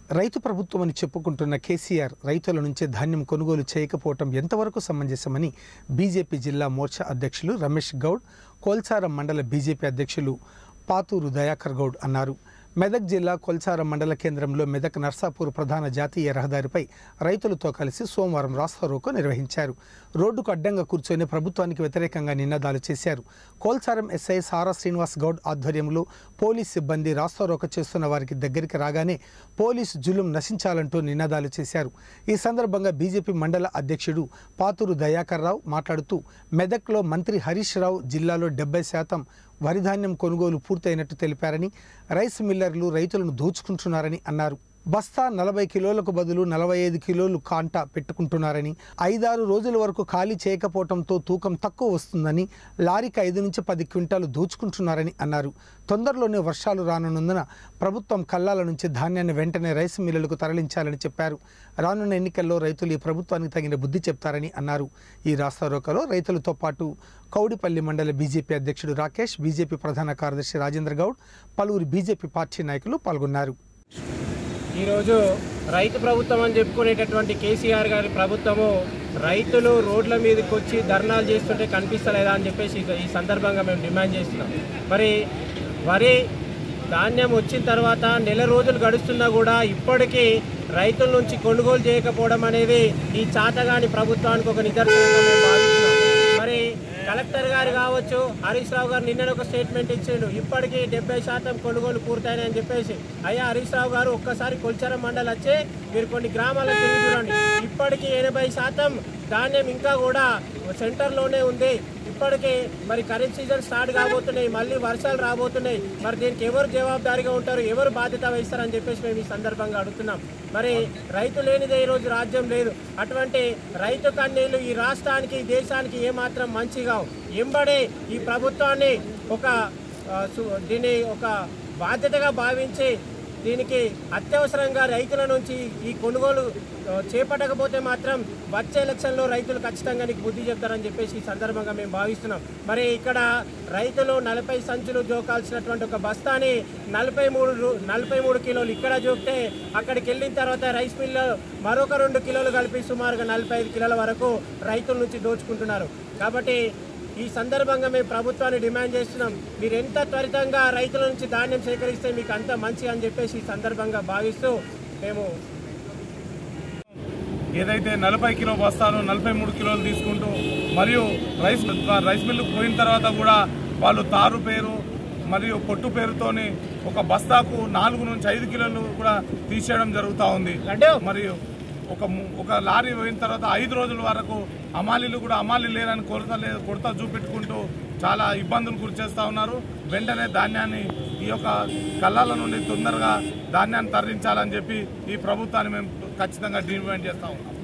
రైతు ప్రభుత్వం అని చెప్పుకుంటున్న కేసీఆర్ రైతుల నుంచే ధాన్యం కొనుగోలు చేయకపోవటం ఎంతవరకు సమంజసమని బీజేపీ జిల్లా మోర్చా అధ్యక్షులు రమేష్ గౌడ్ కోల్సారం మండల బీజేపీ అధ్యక్షులు పాతూరు దయాకర్ గౌడ్ అన్నారు మెదక్ జిల్లా కొల్సారం మండల కేంద్రంలో మెదక్ నర్సాపూర్ ప్రధాన జాతీయ రహదారిపై రైతులతో కలిసి సోమవారం రాస్తారోకో నిర్వహించారు రోడ్డుకు అడ్డంగా కూర్చొని ప్రభుత్వానికి వ్యతిరేకంగా నినాదాలు చేశారు కోల్సారం ఎస్ఐ సారా శ్రీనివాస్ గౌడ్ ఆధ్వర్యంలో పోలీస్ సిబ్బంది రాస్తారోక చేస్తున్న వారికి దగ్గరికి రాగానే పోలీసు జులుం నశించాలంటూ నినాదాలు చేశారు ఈ సందర్భంగా బీజేపీ మండల అధ్యక్షుడు పాతూరు దయాకర్ రావు మాట్లాడుతూ మెదక్లో మంత్రి హరీష్ రావు జిల్లాలో డెబ్బై శాతం వరి ధాన్యం కొనుగోలు పూర్తయినట్టు తెలిపారని రైస్ మిల్లర్లు రైతులను దోచుకుంటున్నారని అన్నారు బస్తా నలభై కిలోలకు బదులు నలభై ఐదు కిలోలు కాంటా పెట్టుకుంటున్నారని ఐదారు రోజుల వరకు ఖాళీ చేయకపోవడంతో తూకం తక్కువ వస్తుందని లారీకి ఐదు నుంచి పది క్వింటాలు దోచుకుంటున్నారని అన్నారు తొందరలోనే వర్షాలు రానున్నందున ప్రభుత్వం కల్లాల నుంచి ధాన్యాన్ని వెంటనే రైస్ మిల్లులకు తరలించాలని చెప్పారు రానున్న ఎన్నికల్లో రైతులు ఈ ప్రభుత్వానికి తగిన బుద్ధి చెప్తారని అన్నారు ఈ రాస్తారోకలో రైతులతో పాటు కౌడిపల్లి మండల బీజేపీ అధ్యక్షుడు రాకేష్ బీజేపీ ప్రధాన కార్యదర్శి రాజేంద్ర గౌడ్ పలువురు బీజేపీ పార్టీ నాయకులు పాల్గొన్నారు ఈరోజు రైతు ప్రభుత్వం అని చెప్పుకునేటటువంటి కేసీఆర్ గారి ప్రభుత్వము రైతులు రోడ్ల మీదకి వచ్చి ధర్నాలు చేస్తుంటే కనిపిస్తలేదా అని చెప్పేసి ఈ సందర్భంగా మేము డిమాండ్ చేస్తున్నాం మరి వరి ధాన్యం వచ్చిన తర్వాత నెల రోజులు గడుస్తున్నా కూడా ఇప్పటికీ రైతుల నుంచి కొనుగోలు చేయకపోవడం అనేది ఈ చాతగాని ప్రభుత్వానికి ఒక నిదర్శనంగా మేము భావిస్తున్నాం మరి కలెక్టర్ గారు కావచ్చు హరీష్ రావు గారు నిన్న ఒక స్టేట్మెంట్ ఇచ్చిండు ఇప్పటికీ డెబ్బై శాతం కొనుగోలు పూర్తయినాయని చెప్పేసి అయ్యా హరీష్ రావు గారు ఒక్కసారి కొల్చారం మండలి వచ్చి మీరు కొన్ని గ్రామాలకు తిరిగి చూడండి ఇప్పటికీ ఎనభై శాతం ధాన్యం ఇంకా కూడా సెంటర్లోనే ఉంది ఇప్పటికీ మరి ఖరీఫ్ సీజన్ స్టార్ట్ కాబోతున్నాయి మళ్ళీ వర్షాలు రాబోతున్నాయి మరి దీనికి ఎవరు జవాబుదారీగా ఉంటారు ఎవరు బాధ్యత వహిస్తారని చెప్పేసి మేము ఈ సందర్భంగా అడుగుతున్నాం మరి రైతు లేనిదే ఈరోజు రాజ్యం లేదు అటువంటి రైతు కన్నీళ్లు ఈ రాష్ట్రానికి ఈ దేశానికి ఏమాత్రం మంచిగా ఎంబడే ఈ ప్రభుత్వాన్ని ఒక ఆ, సు- దీన్ని ఒక బాధ్యతగా భావించి దీనికి అత్యవసరంగా రైతుల నుంచి ఈ కొనుగోలు ఆ, చేపట్టకపోతే మాత్రం వచ్చే ఎలక్షన్లో రైతులు ఖచ్చితంగా నీకు బుద్ధి చెప్తారని చెప్పేసి ఈ సందర్భంగా మేము భావిస్తున్నాం మరి ఇక్కడ రైతులు నలభై సంచులు జోకాల్సినటువంటి ఒక బస్తాని నలభై మూడు రు- నలభై మూడు కిలోలు ఇక్కడ జోకితే అక్కడికి వెళ్ళిన తర్వాత రైస్ మిల్లు మరొక రెండు కిలోలు కలిపి సుమారుగా నలభై ఐదు కిలోల వరకు రైతుల నుంచి దోచుకుంటున్నారు కాబట్టి ఈ సందర్భంగా మేము ప్రభుత్వాన్ని డిమాండ్ చేస్తున్నాం మీరు ఎంత త్వరితంగా రైతుల నుంచి ధాన్యం సేకరిస్తే మీకు అంత మంచి అని చెప్పేసి ఈ సందర్భంగా భావిస్తూ మేము ఏదైతే నలభై కిలో బస్తాలు నలభై మూడు కిలోలు తీసుకుంటూ మరియు రైస్ రైస్ మిల్లుకు పోయిన తర్వాత కూడా వాళ్ళు తారు పేరు మరియు పొట్టు పేరుతోని ఒక బస్తాకు నాలుగు నుంచి ఐదు కిలోలు కూడా తీసేయడం జరుగుతూ ఉంది అంటే మరియు ఒక ము- ఒక లారీ పోయిన తర్వాత ఐదు రోజుల వరకు అమాలీలు కూడా అమాలి లేరని కొరత లేదు కొరత చూపెట్టుకుంటూ చాలా ఇబ్బందులు గురి చేస్తూ ఉన్నారు వెంటనే ధాన్యాన్ని ఈ యొక్క కళ్ళాల నుండి తొందరగా ధాన్యాన్ని తరలించాలని చెప్పి ఈ ప్రభుత్వాన్ని మేము ఖచ్చితంగా డిమాండ్ చేస్తా ఉన్నాం